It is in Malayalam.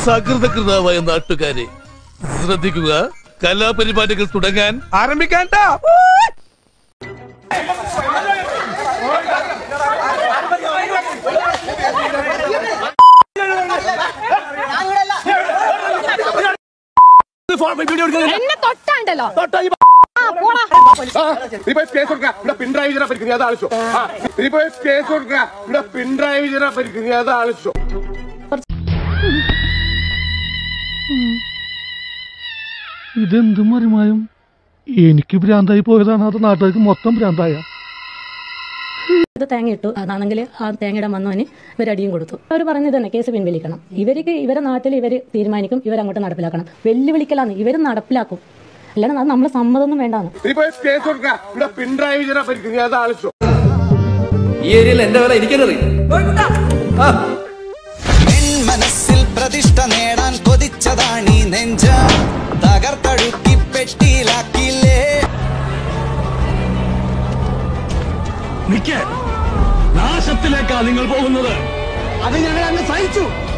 സകൃതകൃതാവായ നാട്ടുകാരെ ശ്രദ്ധിക്കുക കലാപരിപാടികൾ തുടങ്ങാൻ ആരംഭിക്കാൻ എന്നെ തൊട്ടാണ്ടല്ലോ ആ പോടാ നീ പോയി കേസ് കൊടുക്ക ഇവിടെ പിൻഡ്രൈവ് ചെയ്താ പരിക്കുന്നത് അത് ആവശ്യം ആ, നീ പോയി കേസ് കൊടുക്ക ഇവിടെ പിൻഡ്രൈവ് ചെയ്താ പരിക്കുന്നത് അത് ആവശ്യം ഇതെന്ത് മറിമായും എനിക്ക് ഭ്രാന്തായി പോയതാണ് അത് നാട്ടുകാർക്ക് മൊത്തം ഭ്രാന്തായ ഇത് തേങ്ങ ഇട്ടു അതാണെങ്കിൽ ആ തേങ്ങയുടെ വന്നവന് ഇവരടിയും കൊടുത്തു അവർ പറഞ്ഞത് തന്നെ കേസ് പിൻവലിക്കണം ഇവർക്ക് ഇവരെ നാട്ടിൽ ഇവർ തീരുമാനിക്കും ഇവരങ്ങോട്ട് നടപ്പിലാക്കണം വെല്ലുവിളിക്കലാന്ന് ഇവർ നടപ്പിലാക്കും അല്ലാണ്ട് അത് നമ്മളെ സമ്മതമൊന്നും വേണ്ടാന്ന് നീ പോയി കേസ് കൊടുക്ക ഇവിടെ പിൻഡ്രൈവ് ചെയ്താ പരിക്കുന്നത് അത് ആവശ്യം ഈ ഏരിയയിൽ എന്റെ വില എനിക്കറിയാം മനസ്സിൽ പ്രതിഷ്ഠ നേടാൻ കൊതിച്ചതാണീ നെഞ്ച തകർത്തടുക്കി പെട്ടിയിലാക്കിയില്ലേ നാശത്തിലേക്കാ നിങ്ങൾ പോകുന്നത് അത് ഞങ്ങൾ അങ്ങ് സഹിച്ചു